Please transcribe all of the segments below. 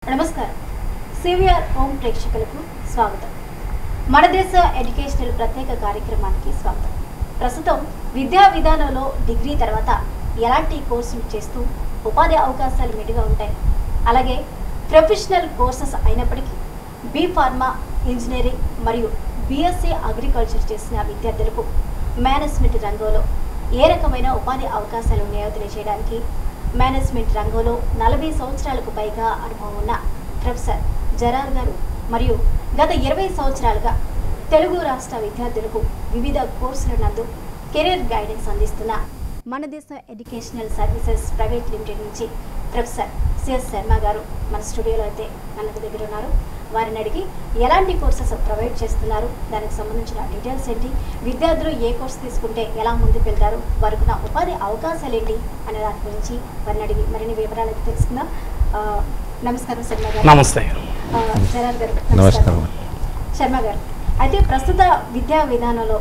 నమస్కారం CVR home ప్రేక్షకులకు స్వాగతం మన దేశ ఎడ్యుకేషనల్ ప్రత్యేక కార్యక్రమానికి స్వాగతం ప్రస్తుతం విద్యా విధానంలో డిగ్రీ తర్వాత ఎలాంటి కోర్సులు చేస్తూ ఉపాధి అవకాశాలు మెరుగా ఉంటాయి అలాగే ప్రొఫెషనల్ కోర్సెస్ అయినప్పటికీ బీ ఫార్మా ఇంజనీరింగ్ మరియు బీఎస్సీ అగ్రికల్చర్ చేసిన విద్యార్థులకు మేనేజ్మెంట్ రంగంలో ఏ రకమైన ఉపాధి అవకాశాలు ఉన్నాయో తెలియజేయడానికి మేనేజ్మెంట్ రంగంలో నలభై సంవత్సరాలకు పైగా అనుభవం ఉన్న ప్రొఫెసర్ జరార్ గారు మరియు గత ఇరవై సంవత్సరాలుగా తెలుగు రాష్ట్ర విద్యార్థులకు వివిధ కోర్సుల నందు కెరీర్ గైడెన్స్ అందిస్తున్న మన దేశ ఎడ్యుకేషనల్ సర్వీసెస్ ప్రైవేట్ లిమిటెడ్ నుంచి ప్రొఫెసర్ సిఎస్ శర్మ గారు మన స్టూడియోలో అయితే మన దగ్గర ఉన్నారు వారిని అడిగి ఎలాంటి కోర్సెస్ ప్రొవైడ్ చేస్తున్నారు దానికి సంబంధించిన డీటెయిల్స్ ఏంటి విద్యార్థులు ఏ కోర్స్ తీసుకుంటే ఎలా ముందుకు వెళ్తారు వారికి ఉన్న ఉపాధి అవకాశాలు ఏంటి అనే దాని గురించి వారిని అడిగి మరిన్ని వివరాలు అయితే తెలుసుకుందాం ఆ, నమస్కారం శర్మ గారు నమస్తే ఆ, జరార్ గారు నమస్కారం శర్మ గారు అయితే ప్రస్తుత విద్యా విధానంలో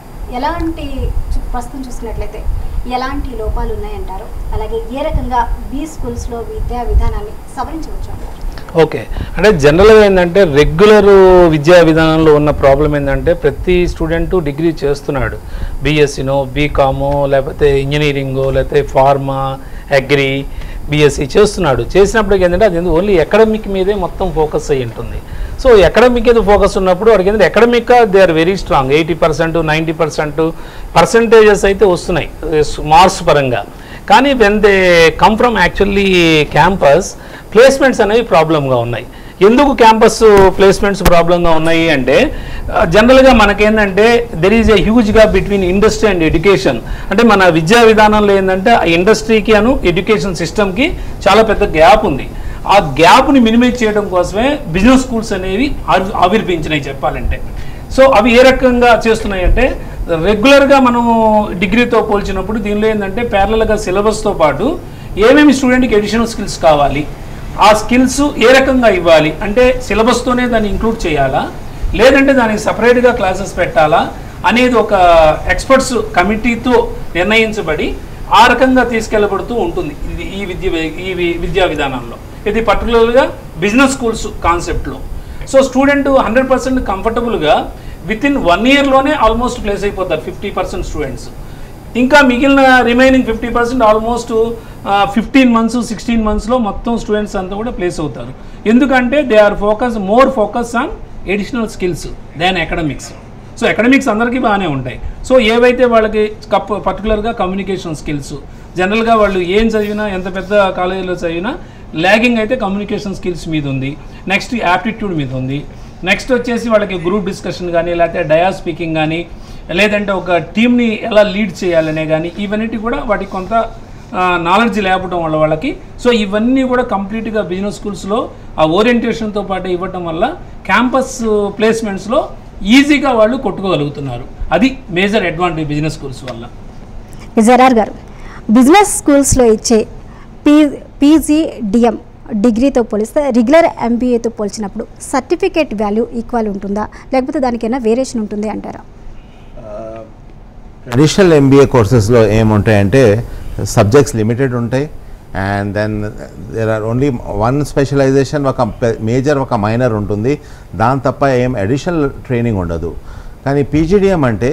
ఎలాంటి చు- ప్రస్తుతం చూసినట్లయితే ఎలాంటి లోపాలు ఉన్నాయంటారు అలాగే ఏ రకంగా బీ స్కూల్స్లో విద్యా విధానాన్ని సవరించవచ్చు అంటారు ఓకే అంటే జనరల్గా ఏంటంటే రెగ్యులర్ విద్యా విధానంలో ఉన్న ప్రాబ్లం ఏంటంటే ప్రతి స్టూడెంట్ డిగ్రీ చేస్తున్నాడు బీఎస్సీనో బీకామో లేకపోతే ఇంజనీరింగో లేకపోతే ఫార్మా అగ్రి బీఎస్సీ చేస్తున్నాడు చేసినప్పటికి ఏంటంటే అది ఓన్లీ అకాడమిక్ మీదే మొత్తం ఫోకస్ అయ్యి ఉంటుంది సో అకాడమిక్ మీద ఫోకస్ ఉన్నప్పుడు వాడికి ఏంటంటే అకాడమిక్గా they are very strong eighty percent ninety percent percentages అయితే వస్తున్నాయి మార్క్స్ పరంగా కానీ when they come from actually campus placements అనేవి ప్రాబ్లంగా ఉన్నాయి ఎందుకు క్యాంపస్ ప్లేస్మెంట్స్ ప్రాబ్లంగా ఉన్నాయి అంటే జనరల్గా మనకేంటంటే there is a huge gap between industry and education అంటే మన విద్యా విధానంలో ఏంటంటే ఆ ఇండస్ట్రీకి అను ఎడ్యుకేషన్ సిస్టమ్కి చాలా పెద్ద గ్యాప్ ఉంది ఆ గ్యాప్ని మినిమైజ్ చేయడం కోసమే బిజినెస్ స్కూల్స్ అనేవి ఆవి- ఆవిర్భించినాయి చెప్పాలంటే సో అవి ఏ రకంగా చేస్తున్నాయి అంటే రెగ్యులర్గా మనము డిగ్రీతో పోల్చినప్పుడు దీనిలో ఏంటంటే ప్యారలల్గా సిలబస్తో పాటు ఏమేమి స్టూడెంట్కి ఎడిషనల్ స్కిల్స్ కావాలి ఆ స్కిల్స్ ఏ రకంగా ఇవ్వాలి అంటే సిలబస్తోనే దాన్ని ఇంక్లూడ్ చేయాలా లేదంటే దానికి సపరేట్గా క్లాసెస్ పెట్టాలా అనేది ఒక ఎక్స్పర్ట్స్ కమిటీతో నిర్ణయించబడి ఆ రకంగా తీసుకెళ్ళబడుతూ ఉంటుంది ఇది ఈ విద్య ఈ వి- విద్యా విధానంలో ఇది పర్టికులర్గా బిజినెస్ స్కూల్స్ కాన్సెప్ట్లో సో స్టూడెంట్ హండ్రెడ్ పర్సెంట్ కంఫర్టబుల్గా విత్ ఇన్ వన్ ఇయర్లోనే ఆల్మోస్ట్ ప్లేస్ అయిపోతారు ఫిఫ్టీ పర్సెంట్ స్టూడెంట్స్ ఇంకా మిగిలిన remaining fifty percent almost fifteen months sixteen మంత్స్లో మొత్తం స్టూడెంట్స్ అంతా కూడా ప్లేస్ అవుతారు ఎందుకంటే they are focus more focus on additional skills than academics so academics అందరికీ బాగానే ఉంటాయి సో ఏవైతే వాళ్ళకి కప్ పర్టికులర్గా కమ్యూనికేషన్ స్కిల్స్ జనరల్గా వాళ్ళు ఏం చదివినా ఎంత పెద్ద కాలేజీలో చదివినా ల్యాగింగ్ అయితే కమ్యూనికేషన్ స్కిల్స్ మీద ఉంది నెక్స్ట్ యాప్టిట్యూడ్ మీద ఉంది నెక్స్ట్ వచ్చేసి వాళ్ళకి గ్రూప్ డిస్కషన్ కానీ లేకపోతే డయా స్పీకింగ్ కానీ లేదంటే ఒక టీమ్ని ఎలా లీడ్ చేయాలనే కానీ ఇవన్నిటి కూడా వాటికి కొంత నాలెడ్జ్ లేకపోవడం వల్ల వాళ్ళకి సో ఇవన్నీ కూడా కంప్లీట్గా బిజినెస్ స్కూల్స్లో ఆ ఓరియంటేషన్తో పాటు ఇవ్వటం వల్ల క్యాంపస్ ప్లేస్మెంట్స్లో ఈజీగా వాళ్ళు కొట్టుకోగలుగుతున్నారు అది మేజర్ అడ్వాంటేజ్ బిజినెస్ స్కూల్స్ వల్ల జరార్ గారు బిజినెస్ స్కూల్స్లో ఇచ్చే పీ పీజీడిఎం డిగ్రీతో పోలిస్తే రెగ్యులర్ ఎంబీఏతో పోల్చినప్పుడు సర్టిఫికేట్ వాల్యూ ఈక్వల్ ఉంటుందా లేకపోతే దానికైనా వేరియేషన్ ఉంటుంది అంటారా ట్రెడిషనల్ ఎంబీఏ కోర్సెస్లో ఏముంటాయంటే సబ్జెక్ట్స్ లిమిటెడ్ ఉంటాయి and then there are only one specialization ఒక మేజర్ ఒక మైనర్ ఉంటుంది దాని తప్ప ఏం అడిషనల్ ట్రైనింగ్ ఉండదు కానీ పీజీడిఎం అంటే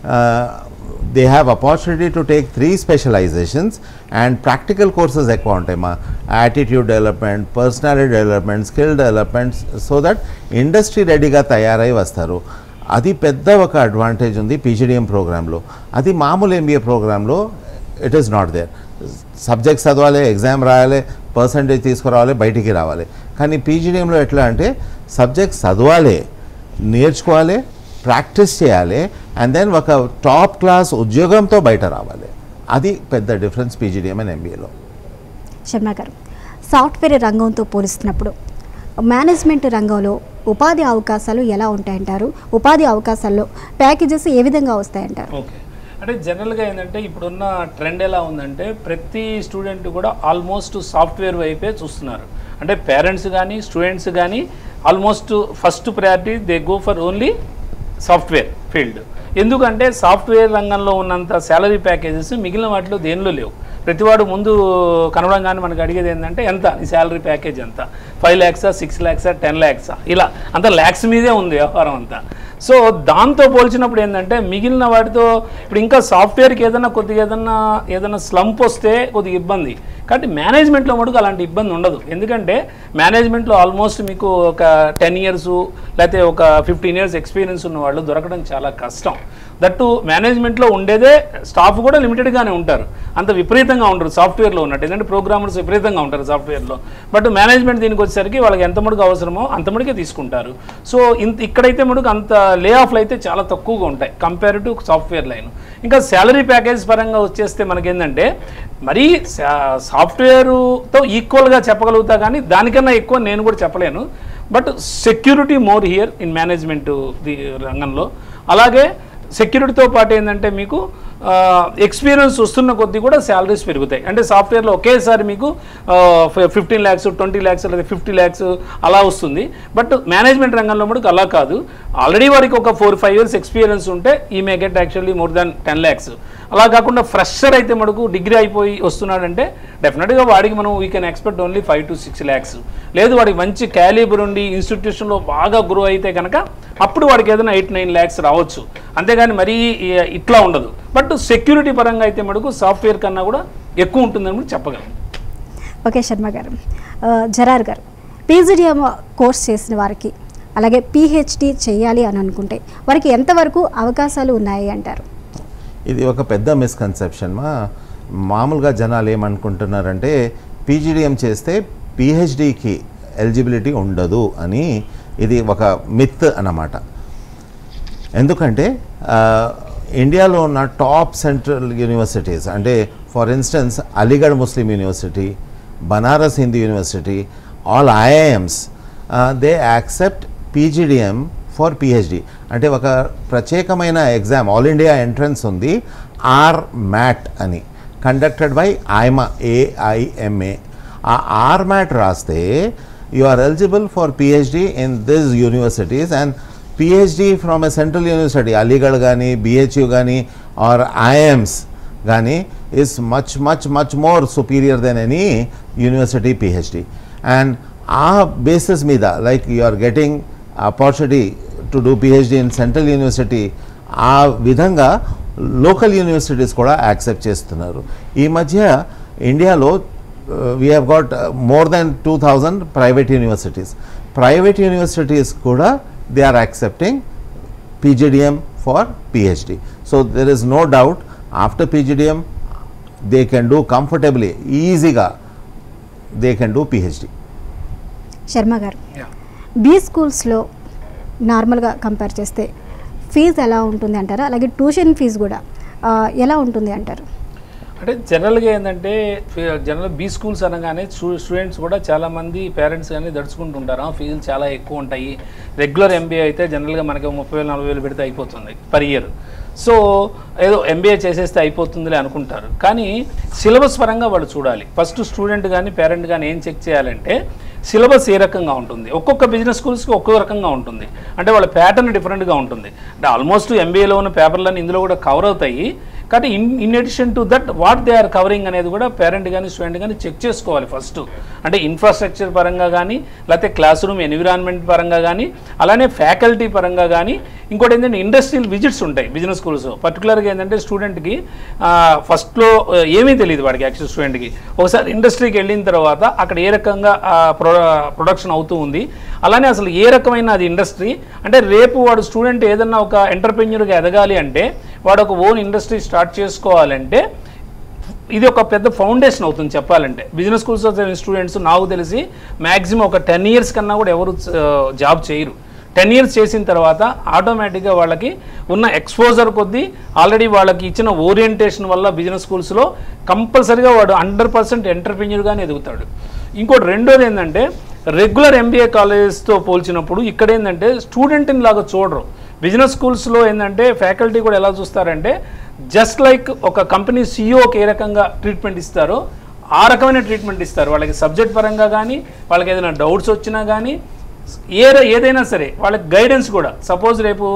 they have opportunity to take three specializations and practical courses ఎక్కువ ఉంటాయి మా attitude development personality development skill development so that industry రెడీగా తయారై వస్తారు అది పెద్ద ఒక అడ్వాంటేజ్ ఉంది పీజీడిఎం ప్రోగ్రాంలో అది మామూలు ఎంబీఏ ప్రోగ్రాంలో it is not there subjects చదవాలి ఎగ్జామ్ రాయాలి పర్సంటేజ్ తీసుకురావాలి బయటికి రావాలి కానీ పీజీడిఎంలో ఎట్లా అంటే సబ్జెక్ట్స్ చదవాలి నేర్చుకోవాలి ప్రాక్టీస్ చేయాలి అండ్ దెన్ ఒక టాప్ క్లాస్ ఉద్యోగంతో బయట రావాలి అది పెద్ద డిఫరెన్స్ పీజీడిఎం అండ్ ఎంబీఏలో శర్మ గారు సాఫ్ట్వేర్ రంగంతో పోలుస్తున్నప్పుడు మేనేజ్మెంట్ రంగంలో ఉపాధి అవకాశాలు ఎలా ఉంటాయంటారు ఉపాధి అవకాశాల్లో ప్యాకేజెస్ ఏ విధంగా వస్తాయంటారు ఓకే అంటే జనరల్గా ఏంటంటే ఇప్పుడున్న ట్రెండ్ ఎలా ఉందంటే ప్రతి స్టూడెంట్ కూడా ఆల్మోస్ట్ సాఫ్ట్వేర్ వైపే చూస్తున్నారు అంటే పేరెంట్స్ కానీ స్టూడెంట్స్ కానీ almost first priority they go for only software field ఎందుకంటే సాఫ్ట్వేర్ రంగంలో ఉన్నంత శాలరీ ప్యాకేజెస్ మిగిలిన వాటిలో దేనిలో లేవు ప్రతివాడు ముందు కనబడంగానే మనకు అడిగేది ఏంటంటే ఎంత నీ శాలరీ ప్యాకేజ్ ఎంత ఫైవ్ ల్యాక్సా సిక్స్ ల్యాక్సా టెన్ ల్యాక్సా ఇలా అంత ల్యాక్స్ మీదే ఉంది వ్యవహారం అంతా సో దాంతో పోల్చినప్పుడు ఏంటంటే మిగిలిన వాటితో ఇప్పుడు ఇంకా సాఫ్ట్వేర్కి ఏదైనా కొద్దిగా ఏదన్నా ఏదైనా స్లంప్ వస్తే కొద్దిగా ఇబ్బంది కాబట్టి మేనేజ్మెంట్లో మటుకు అలాంటి ఇబ్బంది ఉండదు ఎందుకంటే మేనేజ్మెంట్లో ఆల్మోస్ట్ మీకు ఒక టెన్ ఇయర్స్ లేకపోతే ఒక ఫిఫ్టీన్ ఇయర్స్ ఎక్స్పీరియన్స్ ఉన్న వాళ్ళు దొరకడం చాలా కష్టం దట్టు మేనేజ్మెంట్లో ఉండేదే స్టాఫ్ కూడా లిమిటెడ్గానే ఉంటారు అంత విపరీతంగా ఉండరు సాఫ్ట్వేర్లో ఉన్నట్టు ఎందుకంటే ప్రోగ్రామర్స్ విపరీతంగా ఉంటారు సాఫ్ట్వేర్లో బట్ మేనేజ్మెంట్ దీనికి వచ్చేసరికి వాళ్ళకి ఎంత మటుకు అవసరమో అంత మటుకే తీసుకుంటారు సో ఇంత ఇక్కడైతే మటుకు అంత లే ఆఫ్లు అయితే చాలా తక్కువగా ఉంటాయి కంపేర్ టు సాఫ్ట్వేర్ లైన్ ఇంకా శాలరీ ప్యాకేజ్ పరంగా వచ్చేస్తే మనకేంటంటే మరీ సాఫ్ట్వేర్తో ఈక్వల్గా చెప్పగలుగుతా కానీ దానికన్నా ఎక్కువ నేను కూడా చెప్పలేను but security more here in management రంగంలో అలాగే సెక్యూరిటీతో పాటు ఏంటంటే మీకు ఎక్స్పీరియన్స్ వస్తున్న కొద్దీ కూడా శాలరీస్ పెరుగుతాయి అంటే సాఫ్ట్వేర్లో ఒకేసారి మీకు ఫిఫ్టీన్ ల్యాక్స్ ట్వంటీ ల్యాక్స్ లేదా ఫిఫ్టీ ల్యాక్స్ అలా వస్తుంది బట్ మేనేజ్మెంట్ రంగంలో మటుకు అలా కాదు ఆల్రెడీ వారికి ఒక ఫోర్ ఫైవ్ ఇయర్స్ ఎక్స్పీరియన్స్ ఉంటే he may get actually more than ten lakhs అలా కాకుండా ఫ్రెషర్ అయితే మటుకు డిగ్రీ అయిపోయి వస్తున్నాడంటే డెఫినెట్గా వాడికి మనం we can expect only five to six lakhs లేదు వాడికి మంచి క్యాలిబర్ ఉండి ఇన్స్టిట్యూషన్లో బాగా గ్రో అయితే కనుక అప్పుడు వాడికి ఏదైనా ఎయిట్ నైన్ ల్యాక్స్ రావచ్చు అంతేగాని మరీ ఈ- ఇట్లా ఉండదు బట్ సెక్యూరిటీ పరంగా అయితే మటుకు సాఫ్ట్వేర్ కన్నా కూడా ఎక్కువ ఉంటుందని కూడా చెప్పగలం ఓకే శర్మ గారు ఆ, జరార్ గారు పీజీడిఎం కోర్స్ చేసిన వారికి అలాగే పిహెచ్డి చేయాలి అని అనుకుంటే వారికి ఎంతవరకు అవకాశాలు ఉన్నాయి అంటారు ఇది ఒక పెద్ద మిస్కన్సెప్షన్ మా మామూలుగా జనాలు ఏమనుకుంటున్నారంటే పీజీడిఎం చేస్తే పిహెచ్డికి ఎలిజిబిలిటీ ఉండదు అని ఇది ఒక మిత్ అన్నమాట ఎందుకంటే ఆ, ఇండియాలో ఉన్న టాప్ సెంట్రల్ యూనివర్సిటీస్ అంటే for instance Aligarh Muslim university Banaras Hindu university all IIMs they accept PGDM for PhD అంటే ఒక ప్రత్యేకమైన ఎగ్జామ్ ఆల్ ఇండియా ఎంట్రన్స్ ఉంది ఆర్ మ్యాట్ అని కండక్టెడ్ బై ఐమా ఏఐఎంఏ ఆ ఆర్ మ్యాట్ రాస్తే you are eligible for PhD in this universities and PhD from a central university Aligarh కానీ BHU కానీ or IIMs కానీ is much much much more superior than any university phd and ఆ basis మీద like you are getting opportunity to do PhD in central university ఆ విధంగా local universities కూడా accept చేస్తున్నారు ఈ మధ్య ఇండియాలో we have got more than two thousand private universities private universities కూడా they are accepting PGDM for PhD. So there is no doubt after PGDM they can do comfortably, easyగా they can do PhD. Sharma గారు B స్కూల్స్లో నార్మల్గా compare చేస్తే fee ఎలా ఉంటుంది అంటారు అలాగే ట్యూషన్ ఫీజు కూడా ఆ, ఎలా ఉంటుంది అంటారు అంటే జనరల్గా ఏంటంటే జనరల్ బీ స్కూల్స్ అనగానే స్టూడెంట్స్ కూడా చాలామంది పేరెంట్స్ కానీ దడుచుకుంటుంటారు "ఆ, ఫీజులు చాలా ఎక్కువ ఉంటాయి రెగ్యులర్ ఎంబీఏ అయితే జనరల్గా మనకి ముప్పై వేలు నలభై వేలు పెడితే అయిపోతుంది పర్ ఇయర్ సో ఏదో ఎంబీఏ చేసేస్తే అయిపోతుందిలే అనుకుంటారు కానీ సిలబస్ పరంగా వాళ్ళు చూడాలి ఫస్ట్ స్టూడెంట్ కానీ పేరెంట్ కానీ ఏం చెక్ చేయాలంటే సిలబస్ ఏ రకంగా ఉంటుంది ఒక్కొక్క బిజినెస్ స్కూల్స్కి ఒక్కో రకంగా ఉంటుంది అంటే వాళ్ళ ప్యాటర్న్ డిఫరెంట్గా ఉంటుంది అంటే ఆల్మోస్ట్ ఎంబీఏలో ఉన్న పేపర్లన్నీ ఇందులో కూడా కవర్ అవుతాయి కాబట్టి in in addition to that what they are covering అనేది కూడా పేరెంట్ కానీ స్టూడెంట్ కానీ చెక్ చేసుకోవాలి ఫస్ట్ అంటే ఇన్ఫ్రాస్ట్రక్చర్ పరంగా కానీ లేకపోతే క్లాస్ రూమ్ ఎన్విరాన్మెంట్ పరంగా కానీ అలానే ఫ్యాకల్టీ పరంగా కానీ ఇంకోటి ఏంటంటే ఇండస్ట్రియల్ విజిట్స్ ఉంటాయి బిజినెస్ స్కూల్స్ పర్టికులర్గా ఏంటంటే స్టూడెంట్కి ఫస్ట్లో ఏమీ తెలియదు వాడికి యాక్చువల్ స్టూడెంట్కి ఒకసారి ఇండస్ట్రీకి వెళ్ళిన తర్వాత అక్కడ ఏ రకంగా ప్రొ ప్రొడక్షన్ అవుతూ ఉంది అలానే అసలు ఏ రకమైన అది ఇండస్ట్రీ అంటే రేపు వాడు స్టూడెంట్ ఏదన్నా ఒక ఎంటర్ప్రెన్యూర్గా ఎదగాలి అంటే వాడు ఒక ఓన్ ఇండస్ట్రీ స్టార్ట్ చేసుకోవాలంటే ఇది ఒక పెద్ద ఫౌండేషన్ అవుతుంది చెప్పాలంటే బిజినెస్ స్కూల్స్ స్టూడెంట్స్ నాకు తెలిసి మ్యాక్సిమం ఒక టెన్ ఇయర్స్ కన్నా కూడా ఎవరు జాబ్ చేయరు టెన్ ఇయర్స్ చేసిన తర్వాత ఆటోమేటిక్గా వాళ్ళకి ఉన్న ఎక్స్పోజర్ కొద్దీ ఆల్రెడీ వాళ్ళకి ఇచ్చిన ఓరియంటేషన్ వల్ల బిజినెస్ స్కూల్స్లో కంపల్సరీగా వాడు హండ్రెడ్ పర్సెంట్ ఎంటర్ప్రెన్యూర్గానే ఎదుగుతాడు ఇంకోటి రెండోది ఏంటంటే రెగ్యులర్ ఎంబీఏ కాలేజెస్తో పోల్చినప్పుడు ఇక్కడ ఏంటంటే స్టూడెంట్ని లాగా చూడరు బిజినెస్ స్కూల్స్లో ఏంటంటే ఫ్యాకల్టీ కూడా ఎలా చూస్తారంటే జస్ట్ లైక్ ఒక కంపెనీ సీఈఓకి ఏ రకంగా ట్రీట్మెంట్ ఇస్తారో ఆ రకమైన ట్రీట్మెంట్ ఇస్తారు వాళ్ళకి సబ్జెక్ట్ పరంగా కానీ వాళ్ళకి ఏదైనా డౌట్స్ వచ్చినా కానీ ఏ ఏదైనా సరే వాళ్ళకి గైడెన్స్ కూడా సపోజ్ రేపు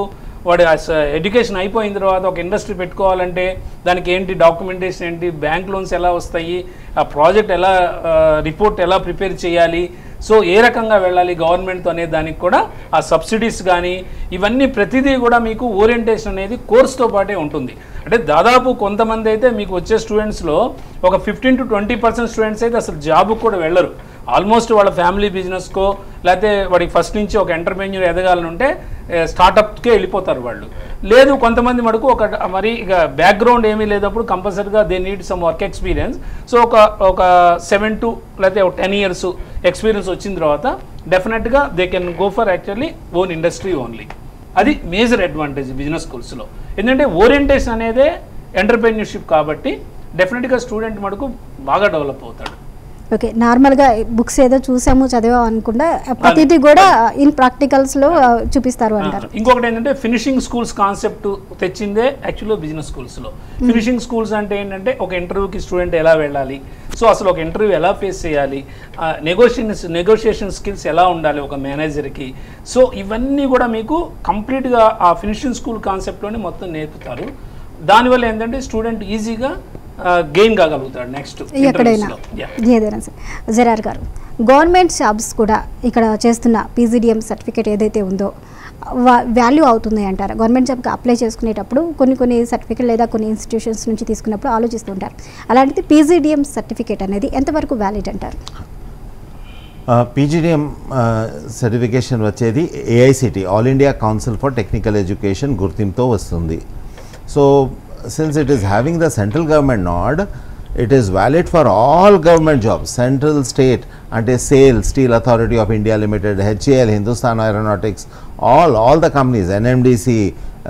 వాడి ఎడ్యుకేషన్ అయిపోయిన తర్వాత ఒక ఇండస్ట్రీ పెట్టుకోవాలంటే దానికి ఏంటి డాక్యుమెంటేషన్ ఏంటి బ్యాంక్ లోన్స్ ఎలా వస్తాయి ఆ ప్రాజెక్ట్ ఎలా రిపోర్ట్ ఎలా ప్రిపేర్ చేయాలి సో ఏ రకంగా వెళ్ళాలి గవర్నమెంట్తో అనే దానికి కూడా ఆ సబ్సిడీస్ కానీ ఇవన్నీ ప్రతిదీ కూడా మీకు ఓరియంటేషన్ అనేది కోర్స్తో పాటే ఉంటుంది అంటే దాదాపు కొంతమంది అయితే మీకు వచ్చే స్టూడెంట్స్లో ఒక fifteen to twenty percent students అయితే అసలు జాబ్కి కూడా వెళ్ళరు ఆల్మోస్ట్ వాళ్ళ ఫ్యామిలీ బిజినెస్కో లేకపోతే వాడికి ఫస్ట్ నుంచి ఒక ఎంటర్ప్రెన్యూర్ ఎదగాలని ఉంటే స్టార్టప్కే వెళ్ళిపోతారు వాళ్ళు లేదు కొంతమంది మటుకు ఒక మరి ఇక బ్యాక్గ్రౌండ్ ఏమీ లేనప్పుడు కంపల్సరీగా they need some work experience so ఒక ఒక సెవెన్ టు లేకపోతే ఒక టెన్ ఇయర్స్ ఎక్స్పీరియన్స్ వచ్చిన తర్వాత డెఫినెట్గా they can go for actually own industry only అది మేజర్ అడ్వాంటేజ్ బిజినెస్ స్కూల్స్లో ఎందుకంటే ఓరియంటేషన్ అనేదే ఎంటర్ప్రెన్యూర్షిప్ కాబట్టి డెఫినెట్గా స్టూడెంట్ మటుకు బాగా డెవలప్ అవుతాడు ఓకే నార్మల్గా బుక్స్ ఏదో చూసాము చదివాము అనుకుండా ప్రతిదీ కూడా ఇన్ ప్రాక్టికల్స్లో చూపిస్తారు అంటారు ఇంకొకటి ఏంటంటే ఫినిషింగ్ స్కూల్స్ కాన్సెప్ట్ తెచ్చిందే యాక్చువల్గా బిజినెస్ స్కూల్స్లో ఫినిషింగ్ స్కూల్స్ అంటే ఏంటంటే ఒక ఇంటర్వ్యూకి స్టూడెంట్ ఎలా వెళ్ళాలి సో అసలు ఒక ఇంటర్వ్యూ ఎలా ఫేస్ చేయాలి నెగోషియేషన్ నెగోషియేషన్ స్కిల్స్ ఎలా ఉండాలి ఒక మేనేజర్కి సో ఇవన్నీ కూడా మీకు కంప్లీట్గా ఆ ఫినిషింగ్ స్కూల్ కాన్సెప్ట్లోనే మొత్తం నేర్పుతారు దానివల్ల ఏంటంటే స్టూడెంట్ ఈజీగా గెయిన్ కాగలుగుతాడు నెక్స్ట్ ఎక్కడైనా ఏదైనా సరే జరార్ గారు గవర్నమెంట్ జాబ్స్ కూడా ఇక్కడ చేస్తున్న పీజీడిఎం సర్టిఫికేట్ ఏదైతే ఉందో వాల్యూ అవుతుంది అంటారు గవర్నమెంట్ జాబ్కి అప్లై చేసుకునేటప్పుడు కొన్ని కొన్ని సర్టిఫికేట్ లేదా కొన్ని ఇన్స్టిట్యూషన్స్ నుంచి తీసుకున్నప్పుడు ఆలోచిస్తుంటారు అలాంటిది పీజీడిఎం సర్టిఫికేట్ అనేది ఎంతవరకు వ్యాలిడ్ అంటారు పీజీడిఎం సర్టిఫికేషన్ వచ్చేది AICTE all India council for technical education గుర్తింపుతో వస్తుంది so since it is having the central government nod it is valid for all government jobs central state అంటే SAIL steel authority of India limited HAL Hindustan aeronautics all all the companies NMDC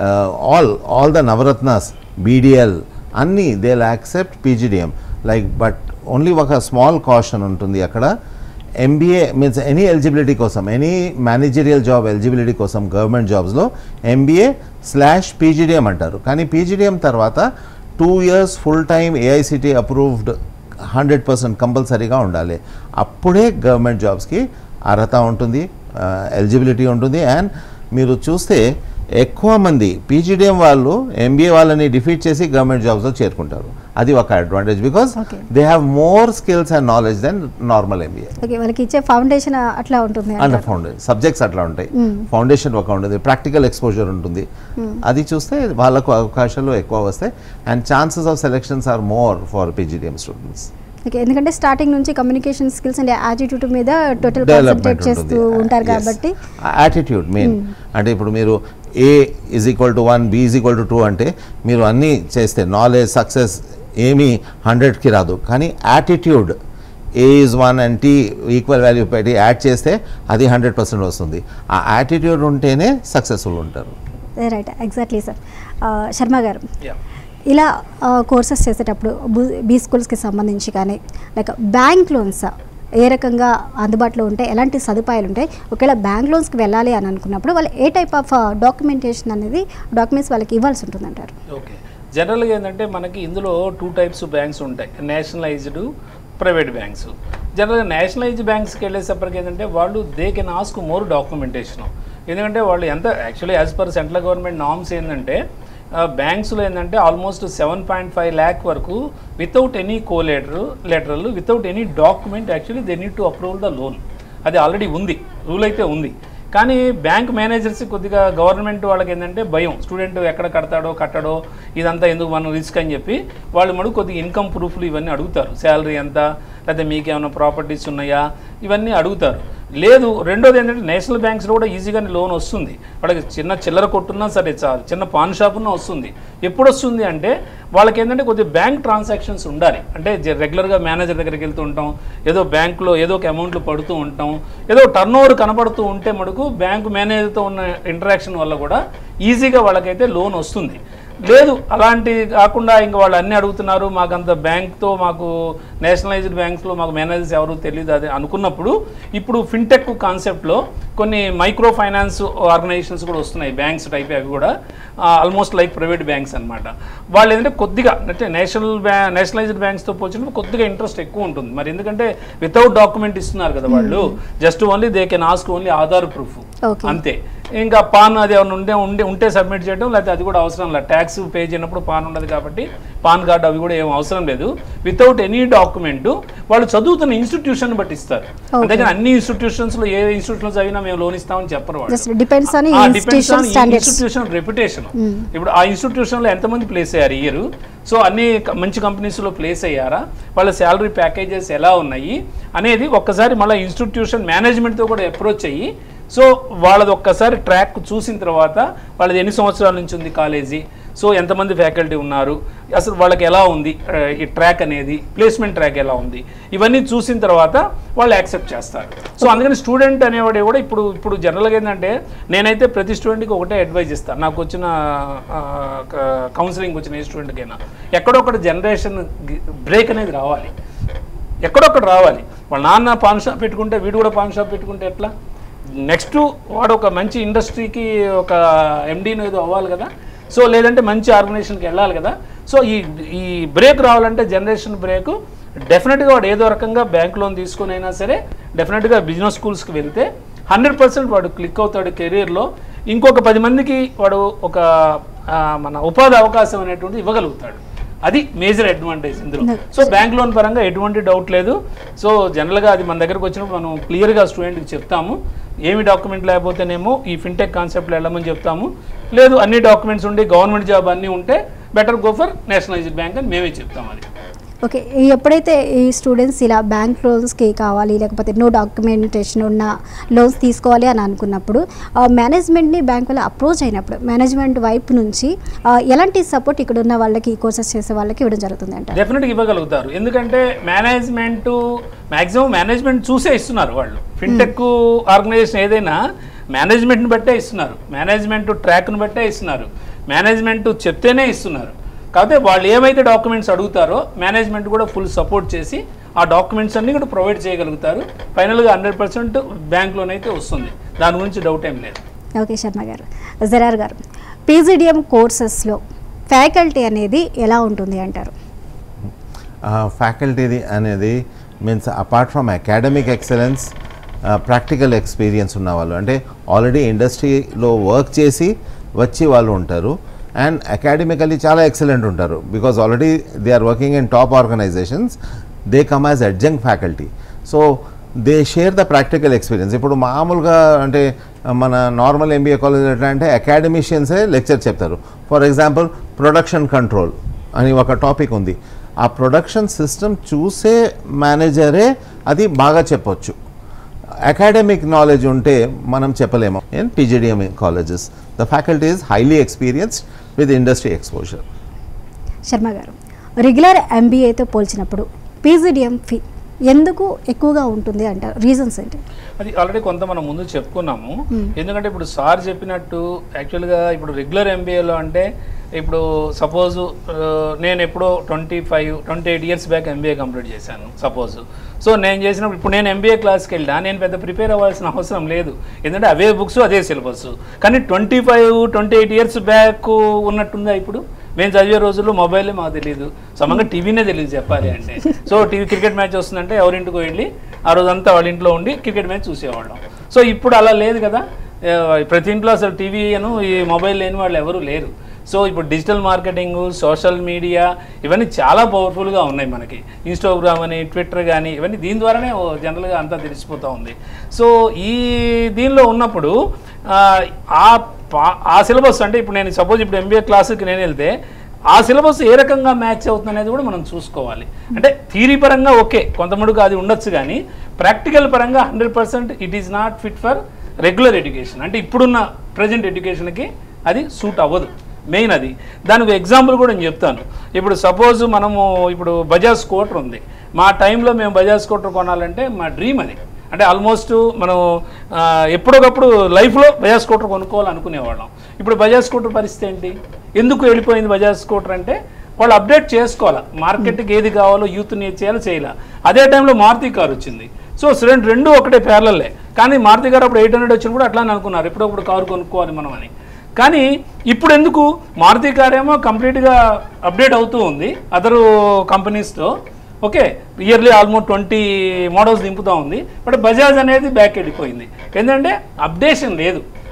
all all the navratnas BDL అన్నీ they accept PGDM like but only ఒక small caution ఉంటుంది అక్కడ MBA means any eligibility కోసం any managerial job eligibility కోసం government జాబ్స్లో MBA slash PGDM అంటారు కానీ PGDM తర్వాత two years full time AICTE approved hundred percent కంపల్సరీగా ఉండాలి అప్పుడే గవర్నమెంట్ జాబ్స్కి అర్హత ఉంటుంది ఎలిజిబిలిటీ ఉంటుంది అండ్ మీరు చూస్తే ఎక్కువ మంది పీజీడిఎం వాళ్ళు ఎంబీఏ వాళ్ళని డిఫీట్ చేసి గవర్నమెంట్ జాబ్స్లో చేరుకుంటారు అది ఒక advantage because Okay. They have more skills and knowledge than normal MBA okay వాళ్ళకి ఇచ్చే ఫౌండేషన్ అట్లా ఉంటుంది అండ్ అంటారు. ఫౌండేషన్ సబ్జెక్ట్స్ అట్లా ఉంటాయి ఫౌండేషన్ ఒక ఉంటుంది ప్రాక్టికల్ ఎక్స్పోజర్ ఉంటుంది అది చూస్తే వాళ్ళకు అవకాశాలు ఎక్కువ వస్తాయి and chances of selections are more for PGDM students okay ఎందుకంటే స్టార్టింగ్ నుంచి కమ్యూనికేషన్ స్కిల్స్ అండ్ యాటిట్యూడ్ మీద టోటల్ డెవలప్మెంట్ కాన్సన్ట్రేట్ చేస్తూ ఉంటారు కాబట్టి యాటిట్యూడ్ మెయిన్ అంటే ఇప్పుడు మీరు A is equal to one B is equal to two అంటే మీరు అన్నీ చేస్తే నాలెడ్జ్ సక్సెస్ ఏమీ హండ్రెడ్కి రాదు కానీ attitude A is one and T equal value పెట్టి యాడ్ చేస్తే అది హండ్రెడ్ పర్సెంట్ వస్తుంది ఆ యాటిట్యూడ్ ఉంటేనే సక్సెస్ఫుల్ ఉంటారు రైట్ ఎగ్జాక్ట్లీ సార్ శర్మ గారు Yeah. ఇలా కోర్సెస్ చేసేటప్పుడు బు- బీ స్కూల్స్కి సంబంధించి కానీ లైక్ బ్యాంక్ లోన్స్ ఏ రకంగా అందుబాటులో ఉంటాయి ఎలాంటి సదుపాయాలు ఉంటాయి ఒకవేళ బ్యాంక్ లోన్స్కి వెళ్ళాలి అని అనుకున్నప్పుడు వాళ్ళు ఏ టైప్ ఆఫ్ డాక్యుమెంటేషన్ అనేది డాక్యుమెంట్స్ వాళ్ళకి ఇవ్వాల్సి ఉంటుందంటారు ఓకే జనరల్గా ఏంటంటే మనకి ఇందులో టూ టైప్స్ బ్యాంక్స్ ఉంటాయి నేషనలైజ్డ్ ప్రైవేట్ బ్యాంక్స్ జనరల్గా నేషనలైజ్డ్ బ్యాంక్స్కి వెళ్ళేసప్పటికి ఏంటంటే వాళ్ళు they can ask more documentation ఎందుకంటే వాళ్ళు ఎంత actually as per central government norms ఏంటంటే బ్యాంక్స్లో ఏంటంటే almost seven point five lakh వరకు వితౌట్ ఎనీ కో లెటర్ లెటర్లు without any document actually they need to approve the loan అది ఆల్రెడీ ఉంది రూల్ అయితే ఉంది కానీ బ్యాంక్ మేనేజర్స్ కొద్దిగా గవర్నమెంట్ వాళ్ళకి ఏంటంటే భయం స్టూడెంట్ ఎక్కడ కడతాడో కట్టడో ఇదంతా ఎందుకు మనం రిస్క్ అని చెప్పి వాళ్ళు మడు కొద్దిగా ఇన్కమ్ ప్రూఫ్లు ఇవన్నీ అడుగుతారు శాలరీ ఎంత లేకపోతే మీకు ఏమైనా ప్రాపర్టీస్ ఉన్నాయా ఇవన్నీ అడుగుతారు లేదు రెండోది ఏంటంటే నేషనల్ బ్యాంక్స్లో కూడా ఈజీగానే లోన్ వస్తుంది వాళ్ళకి చిన్న చిల్లర కొట్టున్నా సరే చాలు చిన్న పాన్ షాప్ ఉన్నా వస్తుంది ఎప్పుడు వస్తుంది అంటే వాళ్ళకి ఏంటంటే కొద్దిగా బ్యాంక్ ట్రాన్సాక్షన్స్ ఉండాలి అంటే జ- రెగ్యులర్గా మేనేజర్ దగ్గరికి వెళ్తూ ఉంటాం ఏదో బ్యాంకులో ఏదో ఒక అమౌంట్లు పడుతూ ఉంటాం ఏదో టర్న్ ఓవర్ కనబడుతూ ఉంటే మటుకు బ్యాంకు మేనేజర్తో ఉన్న ఇంటరాక్షన్ వల్ల కూడా ఈజీగా వాళ్ళకైతే లోన్ వస్తుంది లేదు అలాంటి కాకుండా ఇంకా వాళ్ళు అన్నీ అడుగుతున్నారు మాకు అంత బ్యాంక్తో మాకు నేషనలైజ్డ్ బ్యాంక్స్లో మాకు మేనేజర్స్ ఎవరు తెలియదు అది అనుకున్నప్పుడు ఇప్పుడు ఫిన్టెక్ కాన్సెప్ట్లో కొన్ని మైక్రో ఫైనాన్స్ ఆర్గనైజేషన్స్ కూడా వస్తున్నాయి బ్యాంక్స్ టైప్ అవి కూడా ఆల్మోస్ట్ లైక్ ప్రైవేట్ బ్యాంక్స్ అన్నమాట వాళ్ళు ఏంటంటే కొద్దిగా అంటే నేషనల్ బ్యా నేషనలైజ్డ్ బ్యాంక్స్తో పోల్చినప్పుడు కొద్దిగా ఇంట్రెస్ట్ ఎక్కువ ఉంటుంది మరి ఎందుకంటే వితౌట్ డాక్యుమెంట్ ఇస్తున్నారు కదా వాళ్ళు just only they can ask only Aadhaar proof Okay. అంతే ఇంకా పాన్ అది ఏమైనా ఉంటే ఉండే ఉంటే సబ్మిట్ చేయడం లేకపోతే అది కూడా అవసరం లేదు ట్యాక్స్ పే చేయనప్పుడు పాన్ ఉండదు కాబట్టి పాన్ కార్డు అవి కూడా ఏం అవసరం లేదు వితౌట్ ఎనీ డాక్యుమెంట్ వాళ్ళు చదువుతున్న ఇన్స్టిట్యూషన్ బట్టి ఇస్తారు అంతేగాని అన్ని ఇన్స్టిట్యూషన్స్ లో ఏ ఇన్స్టిట్యూషన్స్ అయినా మేము లోన్ ఇస్తామని చెప్పరు వాళ్ళు జస్ట్ డిపెండ్స్ ఆన్ ఆ, depends institution on standards institution reputation ఇప్పుడు ఆ ఇన్స్టిట్యూషన్ లో ఎంతమంది ప్లేస్ అయ్యారు ఇయర్ సో అన్ని క- మంచి కంపెనీస్ లో ప్లేస్ అయ్యారా వాళ్ళ శాలరీ ప్యాకేజెస్ ఎలా ఉన్నాయి అనేది ఒక్కసారి మళ్ళీ ఇన్స్టిట్యూషన్ మేనేజ్మెంట్ తో కూడా అప్రోచ్ అయ్యి సో వాళ్ళది ఒక్కసారి ట్రాక్ చూసిన తర్వాత వాళ్ళది ఎన్ని సంవత్సరాల నుంచి ఉంది కాలేజీ సో ఎంతమంది ఫ్యాకల్టీ ఉన్నారు అసలు వాళ్ళకి ఎలా ఉంది ఆ, ఈ ట్రాక్ అనేది ప్లేస్మెంట్ ట్రాక్ ఎలా ఉంది ఇవన్నీ చూసిన తర్వాత వాళ్ళు యాక్సెప్ట్ చేస్తారు సో అందుకని స్టూడెంట్ అనేవాడు కూడా ఇప్పుడు ఇప్పుడు జనరల్గా ఏంటంటే నేనైతే ప్రతి స్టూడెంట్కి ఒకటే అడ్వైజ్ ఇస్తాను నాకు వచ్చిన కౌన్సిలింగ్ వచ్చిన ఏ స్టూడెంట్కైనా ఎక్కడొక్కడ జనరేషన్ బ్రేక్ అనేది రావాలి ఎక్కడొక్కడ రావాలి వాళ్ళ నాన్న పాన్ షాప్ పెట్టుకుంటే వీడు కూడా పాన్ షాప్ పెట్టుకుంటే ఎట్లా నెక్స్ట్ వాడు ఒక మంచి ఇండస్ట్రీకి ఒక ఎండీని ఏదో అవ్వాలి కదా సో లేదంటే మంచి ఆర్గనైజేషన్కి వెళ్ళాలి కదా సో ఈ ఈ బ్రేక్ రావాలంటే జనరేషన్ బ్రేక్ డెఫినెట్గా వాడు ఏదో రకంగా బ్యాంక్ లోన్ తీసుకుని అయినా సరే డెఫినెట్గా బిజినెస్ స్కూల్స్కి వెళ్తే హండ్రెడ్ పర్సెంట్ వాడు క్లిక్ అవుతాడు కెరీర్లో ఇంకొక పది మందికి వాడు ఒక ఆ, మన ఉపాధి అవకాశం అనేటువంటిది ఇవ్వగలుగుతాడు అది మేజర్ అడ్వాంటేజ్ ఇందులో సో బ్యాంక్ లోన్ పరంగా ఎటువంటి డౌట్ లేదు సో జనరల్గా అది మన దగ్గరకు వచ్చినప్పుడు మనం క్లియర్గా స్టూడెంట్కి చెప్తాము ఏమి డాక్యుమెంట్ లేకపోతేనేమో ఈ ఫిన్టెక్ కాన్సెప్ట్లో వెళ్ళమని చెప్తాము లేదు అన్ని డాక్యుమెంట్స్ ఉండి గవర్నమెంట్ జాబ్ అన్నీ ఉంటే better go for nationalized bank అని మేమే చెప్తాం అది ఓకే ఈ ఎప్పుడైతే ఈ స్టూడెంట్స్ ఇలా బ్యాంక్ లోన్స్కి కావాలి లేకపోతే నో డాక్యుమెంటేషన్ ఉన్న లోన్స్ తీసుకోవాలి అని అనుకున్నప్పుడు మేనేజ్మెంట్ని బ్యాంక్ వాళ్ళు అప్రోచ్ అయినప్పుడు మేనేజ్మెంట్ వైపు నుంచి ఆ, ఎలాంటి సపోర్ట్ ఇక్కడ ఉన్న వాళ్ళకి ఈ కోర్సెస్ చేసే వాళ్ళకి ఇవ్వడం జరుగుతుంది అంటారు డెఫినెట్గా ఇవ్వగలుగుతారు ఎందుకంటే మేనేజ్మెంట్ మ్యాక్సిమం మేనేజ్మెంట్ చూసే ఇస్తున్నారు వాళ్ళు ఫిన్టెక్ ఆర్గనైజేషన్ ఏదైనా మేనేజ్మెంట్ని బట్టే ఇస్తున్నారు మేనేజ్మెంట్ ట్రాక్ను బట్టే ఇస్తున్నారు మేనేజ్మెంట్ చెప్తేనే ఇస్తున్నారు కాకపోతే వాళ్ళు ఏమైతే డాక్యుమెంట్స్ అడుగుతారో మేనేజ్మెంట్ కూడా ఫుల్ సపోర్ట్ చేసి ఆ డాక్యుమెంట్స్ అన్ని కూడా ప్రొవైడ్ చేయగలుగుతారు ఫైనల్గా హండ్రెడ్ పర్సెంట్ బ్యాంక్ లోన్ అయితే వస్తుంది దాని గురించి డౌట్ ఏం లేదు ఓకే శర్మ గారు జరార్ గారు పీజీడిఎం కోర్సెస్లో ఫ్యాకల్టీ అనేది ఎలా ఉంటుంది అంటారు ఫ్యాకల్టీ అనేది means apart from academic excellence practical experience ఉన్న వాళ్ళు అంటే ఆల్రెడీ ఇండస్ట్రీలో వర్క్ చేసి వచ్చి వాళ్ళు ఉంటారు అండ్ అకాడమికలీ చాలా ఎక్సలెంట్ ఉంటారు because already they are working in top organizations they come as adjunct faculty so they share the practical experience ఇప్పుడు మామూలుగా అంటే మన నార్మల్ ఎంబీఏ కాలేజ్ ఎట్లా అంటే అకాడమిషియన్సే లెక్చర్ చెప్తారు ఫర్ ఎగ్జాంపుల్ ప్రొడక్షన్ కంట్రోల్ అని ఒక టాపిక్ ఉంది ఆ ప్రొడక్షన్ సిస్టమ్ చూసే మేనేజరే అది బాగా చెప్పొచ్చు అకాడమిక్ నాలెడ్జ్ ఉంటే మనం చెప్పలేము in PGDM colleges the faculty is highly experienced with industry exposure Sharma గారు రెగ్యులర్ ఎంబీఏతో పోల్చినప్పుడు పీజీడిఎం ఫీ ఎందుకు ఎక్కువగా ఉంటుంది అంటారు రీజన్స్ ఏంటి అది ఆల్రెడీ కొంత మనం ముందు చెప్పుకున్నాము ఎందుకంటే ఇప్పుడు సార్ చెప్పినట్టు యాక్చువల్గా ఇప్పుడు రెగ్యులర్ ఎంబీఏలో అంటే ఇప్పుడు సపోజ్ నేను ఎప్పుడో twenty five twenty eight years back MBA complete చేశాను సపోజ్ సో నేను చేసినప్పుడు ఇప్పుడు నేను ఎంబీఏ క్లాస్కి వెళ్ళినా నేను పెద్ద ప్రిపేర్ అవ్వాల్సిన అవసరం లేదు ఎందుకంటే అవే బుక్స్ అదే సిలబస్ కానీ twenty five twenty eight years back ఉన్నట్టుందా ఇప్పుడు మేము చదివే రోజుల్లో మొబైలే మాకు తెలియదు సమంగా టీవీనే తెలియదు చెప్పాలి అంటే సో టీవీ క్రికెట్ మ్యాచ్ వస్తుందంటే ఎవరింటికి వెళ్ళి ఆ రోజంతా వాళ్ళ ఇంట్లో ఉండి క్రికెట్ మ్యాచ్ చూసేవాళ్ళం సో ఇప్పుడు అలా లేదు కదా ఏ, ప్రతి ఇంట్లో అసలు టీవీ అను ఈ మొబైల్ లేని వాళ్ళు ఎవరు లేరు సో ఇప్పుడు డిజిటల్ మార్కెటింగ్ సోషల్ మీడియా ఇవన్నీ చాలా పవర్ఫుల్గా ఉన్నాయి మనకి ఇన్స్టాగ్రామ్ అని ట్విట్టర్ కానీ ఇవన్నీ దీని ద్వారానే ఓ జనరల్గా అంతా తెలిసిపోతూ ఉంది సో ఈ దీనిలో ఉన్నప్పుడు ఆ, ఆ పా- ఆ సిలబస్ అంటే ఇప్పుడు నేను సపోజ్ ఇప్పుడు ఎంబీఏ క్లాసుకి నేను వెళ్తే ఆ సిలబస్ ఏ రకంగా మ్యాచ్ అవుతుంది అనేది కూడా మనం చూసుకోవాలి అంటే థీరీ పరంగా ఓకే కొంతమటుకు అది ఉండొచ్చు కానీ ప్రాక్టికల్ పరంగా hundred percent it is not fit for regular education అంటే ఇప్పుడున్న ప్రజెంట్ ఎడ్యుకేషన్కి అది సూట్ అవ్వదు మెయిన్ అది దానికి ఎగ్జాంపుల్ కూడా నేను చెప్తాను ఇప్పుడు సపోజ్ మనము ఇప్పుడు బజాజ్ స్కూటర్ ఉంది మా టైంలో మేము బజాజ్ స్కూటర్ కొనాలంటే మా డ్రీమ్ అది అంటే ఆల్మోస్ట్ మనం ఆ, ఎప్పుడొకప్పుడు లైఫ్లో బజాజ్ స్కూటర్ కొనుక్కోవాలనుకునేవాళ్ళం ఇప్పుడు బజాజ్ స్కూటర్ పరిస్థితి ఏంటి ఎందుకు వెళ్ళిపోయింది బజాజ్ స్కూటర్ అంటే వాళ్ళు అప్డేట్ చేసుకోవాలి మార్కెట్కి ఏది కావాలో యూత్ని ఏది చేయాలో చేయాలి అదే టైంలో మారుతి కార్ వచ్చింది సో రెండు రెండు ఒకటే పేర్లలే కానీ మారుతి గారు అప్పుడు ఎయిట్ హండ్రెడ్ వచ్చిన కూడా అట్లానే అనుకున్నారు ఎప్పుడప్పుడు కారు కొనుక్కోవాలి మనం అని కానీ ఇప్పుడు ఎందుకు మారుతి కార్ ఏమో కంప్లీట్గా అప్డేట్ అవుతూ ఉంది అదరు కంపెనీస్తో okay yearly almost twenty models దింపుతూ ఉంది బట్ బజాజ్ అనేది బ్యాక్ వెళ్ళిపోయింది ఎందుకంటే అప్డేషన్ లేదు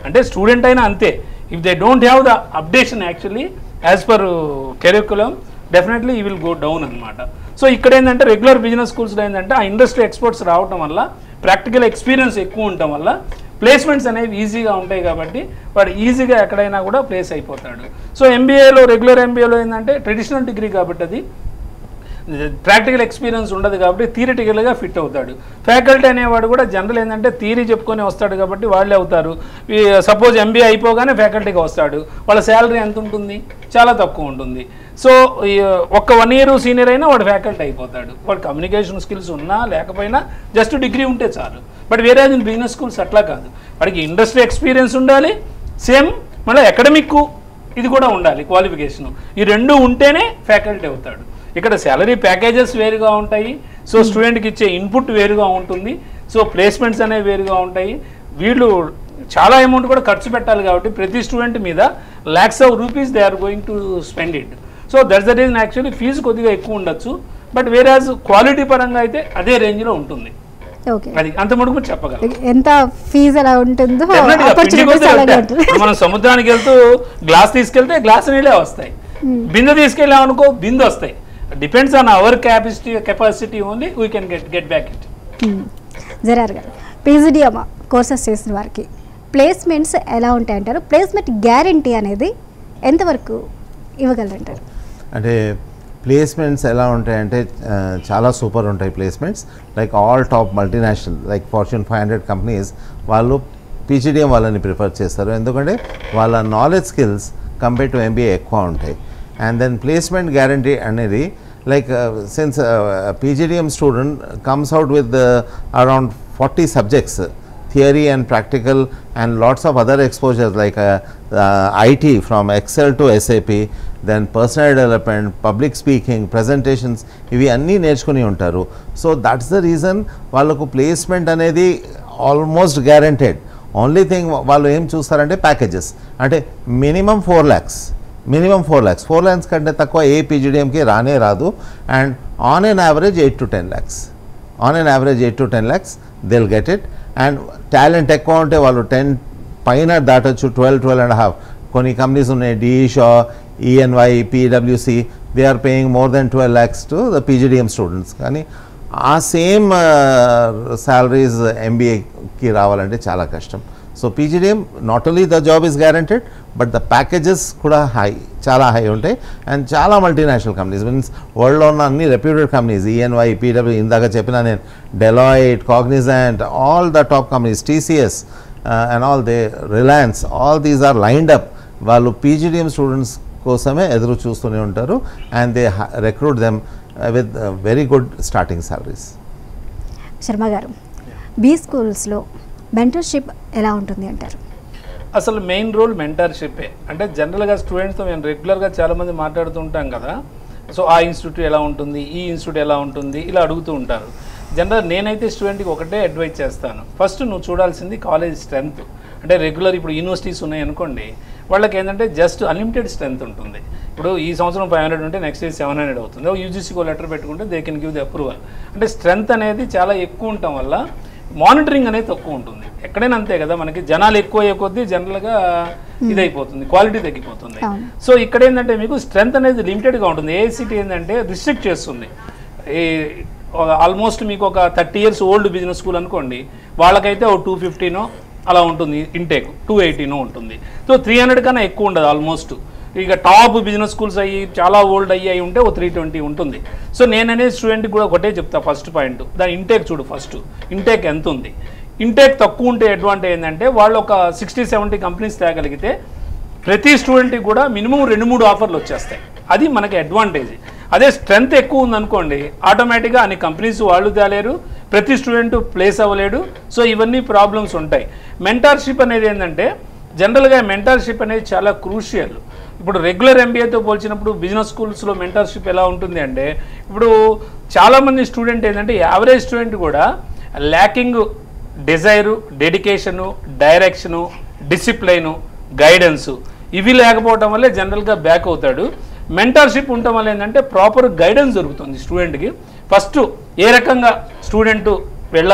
అంటే స్టూడెంట్ అయినా అంతే if they don't have the updation actually as per curriculum definitely ఈ విల్ గో డౌన్ అనమాట సో ఇక్కడ ఏంటంటే రెగ్యులర్ బిజినెస్ స్కూల్స్లో ఏంటంటే ఆ ఇండస్ట్రీ ఎక్స్పోర్ట్స్ రావటం వల్ల ప్రాక్టికల్ ఎక్స్పీరియన్స్ ఎక్కువ ఉండటం వల్ల ప్లేస్మెంట్స్ అనేవి ఈజీగా ఉంటాయి కాబట్టి వాడు ఈజీగా ఎక్కడైనా కూడా ప్లేస్ అయిపోతాడు సో ఎంబీఏలో రెగ్యులర్ ఎంబీఏలో ఏంటంటే ట్రెడిషనల్ డిగ్రీ కాబట్టి అది ప్రాక్టికల్ ఎక్స్పీరియన్స్ ఉండదు కాబట్టి థియరిటికల్గా ఫిట్ అవుతాడు ఫ్యాకల్టీ అనేవాడు కూడా జనరల్ ఏంటంటే థియరీ చెప్పుకొని వస్తాడు కాబట్టి వాళ్ళే అవుతారు సపోజ్ ఎంబీఏ అయిపోగానే ఫ్యాకల్టీగా వస్తాడు వాళ్ళ శాలరీ ఎంత ఉంటుంది చాలా తక్కువ ఉంటుంది సో ఈ ఒక్క వన్ ఇయర్ సీనియర్ అయినా వాడు ఫ్యాకల్టీ అయిపోతాడు వాడు కమ్యూనికేషన్ స్కిల్స్ ఉన్నా లేకపోయినా జస్ట్ డిగ్రీ ఉంటే చాలు బట్ వేరే బిజినెస్ స్కూల్స్ అట్లా కాదు వాడికి ఇండస్ట్రీ ఎక్స్పీరియన్స్ ఉండాలి సేమ్ మళ్ళీ అకాడమిక్ ఇది కూడా ఉండాలి క్వాలిఫికేషన్ ఈ రెండు ఉంటేనే ఫ్యాకల్టీ అవుతాడు ఇక్కడ శాలరీ ప్యాకేజెస్ వేరుగా ఉంటాయి సో స్టూడెంట్కి ఇచ్చే ఇన్పుట్ వేరుగా ఉంటుంది సో ప్లేస్మెంట్స్ అనేవి వేరుగా ఉంటాయి వీళ్ళు చాలా అమౌంట్ కూడా ఖర్చు పెట్టాలి కాబట్టి ప్రతి స్టూడెంట్ మీద lakhs of rupees they are going to spend it so that's the reason actually fee కొద్దిగా ఎక్కువ ఉండొచ్చు బట్ వేరాజ్ క్వాలిటీ పరంగా అయితే అదే రేంజ్లో ఉంటుంది ఓకే అది అంత మటుకు చెప్పగలం ఎంత ఫీజు ఎలా ఉంటుందో Definitely గా, పిండి ఆపర్చునిటీస్ కొద్దీ అలాగే ఉంటాయి. ఉంటుంది ఇప్పుడు మనం సముద్రానికి వెళ్తూ గ్లాస్ తీసుకెళ్తే గ్లాస్ నీళ్ళే వస్తాయి బిందె తీసుకెళ్ళామనుకో బిందె వస్తాయి depends on our capacity capacity only we can get get back it Zarar గారు పీజీడిఎం కోర్సెస్ చేసిన వారికి ప్లేస్మెంట్స్ ఎలా ఉంటాయంటారు ప్లేస్మెంట్ గ్యారంటీ అనేది ఎంతవరకు ఇవ్వగలరంటారు అంటే ప్లేస్మెంట్స్ ఎలా ఉంటాయంటే ఆ, చాలా సూపర్ ఉంటాయి placements like all top multinational like Fortune five hundred companies వాళ్ళు పీజీడిఎం వాళ్ళని ప్రిఫర్ చేస్తారు ఎందుకంటే వాళ్ళ knowledge skills compare to MBA ఎక్కువ ఉంటాయి అండ్ దెన్ ప్లేస్మెంట్ గ్యారంటీ అనేది like since PGDM student comes out with around forty subjects theory and practical and lots of other exposures like uh, uh, IT from Excel to SAP, then personal development, public speaking, presentations ఇవి అన్నీ నేర్చుకుని ఉంటారు so that's the reason వాళ్ళకు placement అనేది almost guaranteed only thing వాళ్ళు ఏం చూస్తారంటే packages అంటే minimum four lakhs minimum four lakhs four lakhs కంటే తక్కువ ఏ పీజీడిఎంకి రానే రాదు and on an average eight to ten lakhs on an average eight to ten lakhs they'll get it and talent ఎక్కువ ఉంటే వాళ్ళు టెన్ పైన దాటొచ్చు ట్వెల్వ్ ట్వెల్వ్ అండ్ హాఫ్ కొన్ని కంపెనీస్ ఉన్నాయి D Shaw EY పీడబ్ల్యూసి they are paying more than twelve lakhs to the PGDM students కానీ ఆ same salaries ఎంబీఏకి రావాలంటే చాలా కష్టం so PGDM not only the job is guaranteed but the packages కూడా high చాలా హై ఉంటాయి అండ్ చాలా మల్టీనేషనల్ కంపెనీస్ మీన్స్ వరల్డ్లో ఉన్న అన్ని రెప్యూటెడ్ కంపెనీస్ ఈఎన్వై పీడబ్ల్యూ ఇందాక చెప్పిన నేను Deloitte Cognizant all the top companies TCS and all they Reliance all these are lined up వాళ్ళు పీజీడిఎం స్టూడెంట్స్ కోసమే ఎదురు చూస్తూనే ఉంటారు and they recruit them with very good starting salaries Sharma గారు బీ స్కూల్స్లో మెంటర్షిప్ ఎలా ఉంటుంది అంటారు అసలు మెయిన్ రోల్ మెంటర్షిప్పే అంటే జనరల్గా స్టూడెంట్స్తో మేము రెగ్యులర్గా చాలామంది మాట్లాడుతుంటాం కదా సో ఆ ఇన్స్టిట్యూట్ ఎలా ఉంటుంది ఈ ఇన్స్టిట్యూట్ ఎలా ఉంటుంది ఇలా అడుగుతూ ఉంటారు జనరల్ నేనైతే స్టూడెంట్కి ఒకటే అడ్వైజ్ చేస్తాను ఫస్ట్ నువ్వు చూడాల్సింది కాలేజ్ స్ట్రెంగ్త్ అంటే రెగ్యులర్ ఇప్పుడు యూనివర్సిటీస్ ఉన్నాయి అనుకోండి వాళ్ళకి ఏంటంటే జస్ట్ అన్లిమిటెడ్ స్ట్రెంత్ ఉంటుంది ఇప్పుడు ఈ సంవత్సరం ఫైవ్ హండ్రెడ్ ఉంటే నెక్స్ట్ ఇయర్ సెవెన్ హండ్రెడ్ అవుతుంది యూజీసీకో లెటర్ పెట్టుకుంటే they can give the approval అంటే స్ట్రెంత్ అనేది చాలా ఎక్కువ ఉండటం వల్ల మానిటరింగ్ అనేది తక్కువ ఉంటుంది ఎక్కడైనా అంతే కదా మనకి జనాలు ఎక్కువ అయ్యే కొద్దీ జనరల్గా ఇదైపోతుంది క్వాలిటీ తగ్గిపోతుంది అవును. సో ఇక్కడ ఏంటంటే మీకు స్ట్రెంత్ అనేది లిమిటెడ్గా ఉంటుంది ఏఐసిటీ ఏంటంటే రిస్ట్రిక్ట్ చేస్తుంది ఈ ఆల్మోస్ట్ మీకు ఒక thirty years old business school అనుకోండి వాళ్ళకైతే ఒక టూ ఫిఫ్టీనో అలా ఉంటుంది ఇంటేక్ టూ ఎయిటీనో ఉంటుంది సో త్రీ హండ్రెడ్ కన్నా ఎక్కువ ఉండదు ఆల్మోస్ట్ ఇక టాప్ బిజినెస్ స్కూల్స్ అయ్యి చాలా ఓల్డ్ అయ్యి అయి ఉంటే ఓ త్రీ ట్వంటీ ఉంటుంది సో నేననే స్టూడెంట్కి కూడా ఒకటే చెప్తా ఫస్ట్ పాయింట్ దాని ఇంటేక్ చూడు ఫస్ట్ ఇంటేక్ ఎంత ఉంది ఇంటేక్ తక్కువ ఉంటే అడ్వాంటేజ్ ఏంటంటే వాళ్ళు ఒక సిక్స్టీ సెవెంటీ కంపెనీస్ తేగలిగితే ప్రతి స్టూడెంట్కి కూడా మినిమం రెండు మూడు ఆఫర్లు వచ్చేస్తాయి అది మనకి అడ్వాంటేజ్ అదే స్ట్రెంత్ ఎక్కువ ఉందనుకోండి ఆటోమేటిక్గా అన్ని కంపెనీస్ వాళ్ళు తేలేరు ప్రతి స్టూడెంట్ ప్లేస్ అవ్వలేడు సో ఇవన్నీ ప్రాబ్లమ్స్ ఉంటాయి మెంటార్షిప్ అనేది ఏంటంటే జనరల్గా మెంటార్షిప్ అనేది చాలా క్రూషియల్ ఇప్పుడు రెగ్యులర్ ఎంబీఏతో పోల్చినప్పుడు బిజినెస్ స్కూల్స్లో మెంటార్షిప్ ఎలా ఉంటుంది అంటే ఇప్పుడు చాలామంది స్టూడెంట్ ఏంటంటే యావరేజ్ స్టూడెంట్ కూడా lacking desire dedication direction discipline guidance ఇవి లేకపోవడం వల్లే జనరల్గా బ్యాక్ అవుతాడు మెంటర్షిప్ ఉండటం వల్ల ఏంటంటే ప్రాపర్ గైడెన్స్ దొరుకుతుంది స్టూడెంట్కి ఫస్ట్ ఏ రకంగా స్టూడెంట్ వెళ్ళాలి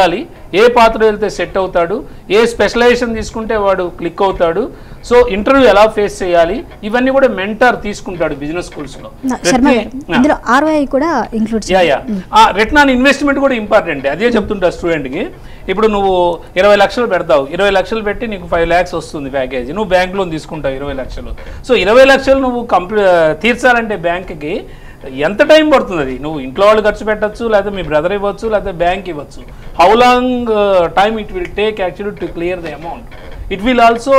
ఏ పాత్ర వెళ్తే సెట్ అవుతాడు ఏ స్పెషలైజేషన్ తీసుకుంటే వాడు క్లిక్ అవుతాడు సో ఇంటర్వ్యూ ఎలా ఫేస్ చేయాలి ఇవన్నీ కూడా మెంటర్ తీసుకుంటాడు బిజినెస్ స్కూల్స్లో శర్మ గారు ఇందులో ఆర్ఓఐ కూడా ఇంక్లూడ్ యా యా ఆ రిటర్న్ ఆన్ ఇన్వెస్ట్మెంట్ కూడా ఇంపార్టెంట్ అదే చెప్తుంటా స్టూడెంట్కి ఇప్పుడు నువ్వు ఇరవై లక్షలు పెడతావు ఇరవై లక్షలు పెట్టి నీకు ఫైవ్ ల్యాక్స్ వస్తుంది ప్యాకేజ్ నువ్వు బ్యాంక్ లోన్ తీసుకుంటావు ఇరవై లక్షలు సో ఇరవై లక్షలు నువ్వు కంప్లీ తీర్చాలంటే బ్యాంక్కి ఎంత టైం పడుతుంది అది నువ్వు ఇంట్లో వాళ్ళు ఖర్చు పెట్టచ్చు లేకపోతే మీ బ్రదర్ ఇవ్వచ్చు లేకపోతే బ్యాంక్ ఇవ్వచ్చు how long time it will take actually to clear the amount it will also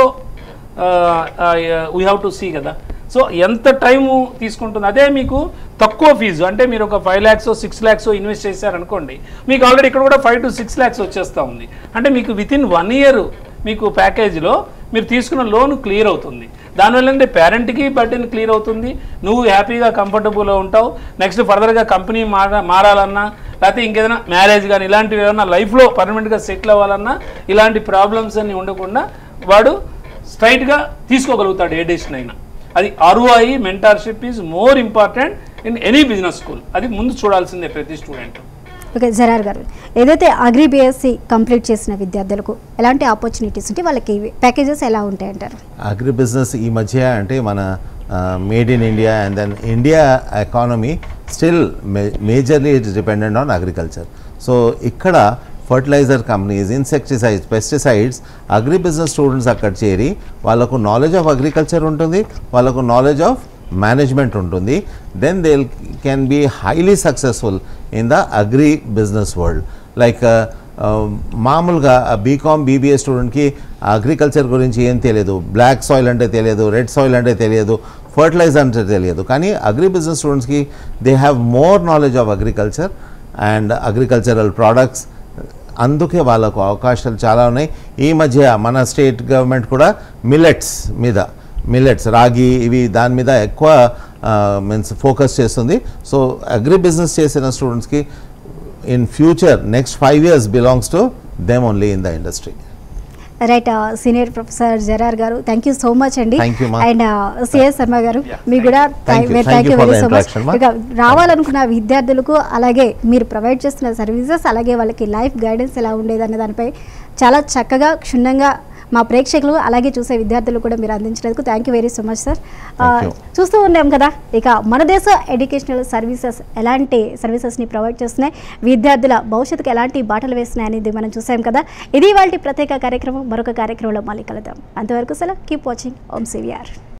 we have to see కదా సో ఎంత టైము తీసుకుంటుంది అదే మీకు తక్కువ ఫీజు అంటే మీరు ఒక five lakhs six lakhs invest చేశారనుకోండి మీకు ఆల్రెడీ ఇక్కడ కూడా ఫైవ్ టు సిక్స్ ల్యాక్స్ వచ్చేస్తూ ఉంది అంటే మీకు విత్ ఇన్ వన్ ఇయర్ మీకు ప్యాకేజీలో మీరు తీసుకున్న లోన్ క్లియర్ అవుతుంది దానివల్ల అంటే పేరెంట్కి బర్డెన్ క్లియర్ అవుతుంది నువ్వు హ్యాపీగా కంఫర్టబుల్గా ఉంటావు నెక్స్ట్ ఫర్దర్గా కంపెనీ మార మారాలన్నా లేకపోతే ఇంకేదైనా మ్యారేజ్ కానీ ఇలాంటివి ఏమైనా లైఫ్లో పర్మనెంట్గా సెటిల్ అవ్వాలన్నా ఇలాంటి ప్రాబ్లమ్స్ అన్ని ఉండకుండా వాడు స్ట్రైట్గా తీసుకోగలుగుతాడు ఏ డెసిషన్ అయినా అది ROI mentorship is more important in any business school అది ముందు చూడాల్సిందే ప్రతి స్టూడెంట్ ఓకే జరార్ గారు ఏదైతే అగ్రి బిఎస్సి కంప్లీట్ చేసిన విద్యార్థులకు ఎలాంటి ఆపర్చునిటీస్ ఉంటే వాళ్ళకి ప్యాకేజెస్ ఎలా ఉంటాయి అంటారు అగ్రి బిజినెస్ ఈ మధ్య అంటే మన made in India and then India economy still majorly it's dependent on agriculture so ఇక్కడ fertilizer companies insecticides pesticides agri business students అక్కడ చేరి వాళ్ళకు నాలెడ్జ్ ఆఫ్ అగ్రికల్చర్ ఉంటుంది వాళ్ళకు నాలెడ్జ్ ఆఫ్ మేనేజ్మెంట్ ఉంటుంది then they can be highly successful in the agri business world like మామూలుగా BCom BBA స్టూడెంట్కి అగ్రికల్చర్ గురించి ఏం తెలియదు బ్లాక్ సాయిల్ అంటే తెలియదు రెడ్ సాయిల్ అంటే తెలియదు ఫర్టిలైజర్ అంటే తెలియదు కానీ అగ్రి బిజినెస్ స్టూడెంట్స్కి they have more knowledge of agriculture and agricultural products అందుకే వాళ్ళకు అవకాశాలు చాలా ఉన్నాయి ఈ మధ్య మన స్టేట్ గవర్నమెంట్ కూడా మిల్లెట్స్ మీద మిల్లెట్స్ రాగి ఇవి దాని మీద ఎక్కువ మీన్స్ ఫోకస్ చేస్తుంది సో అగ్రి బిజినెస్ చేసిన స్టూడెంట్స్కి in future next five years belongs to them only in the industry right senior professor Zarar గారు థ్యాంక్ యూ సో మచ్ అండి Thank you, ma. And CS Sharma గారు Yeah, మీకు కూడా Thank you. Thank thank you you for very the so much interaction, ma. ఇక రావాలనుకున్న విద్యార్థులకు అలాగే మీరు provide చేస్తున్న సర్వీసెస్ అలాగే వాళ్ళకి లైఫ్ గైడెన్స్ ఎలా ఉండేది అనే దానిపై చాలా చక్కగా క్షుణ్ణంగా మా ప్రేక్షకులు అలాగే చూసే విద్యార్థులు కూడా మీరు అందించినందుకు thank you very so much sir Thank you. చూస్తూ ఉన్నాం కదా ఇక మన దేశ ఎడ్యుకేషనల్ సర్వీసెస్ ఎలాంటి సర్వీసెస్ని ప్రొవైడ్ చేస్తున్నాయి విద్యార్థుల భవిష్యత్తుకు ఎలాంటి బాటలు వేస్తున్నాయి అనేది మనం చూసాం కదా ఇది వాళ్ళ ప్రత్యేక కార్యక్రమం మరొక కార్యక్రమంలో మళ్ళీ కలుద్దాం అంతవరకు సెలవు కీప్ వాచింగ్ ఓం సివిఆర్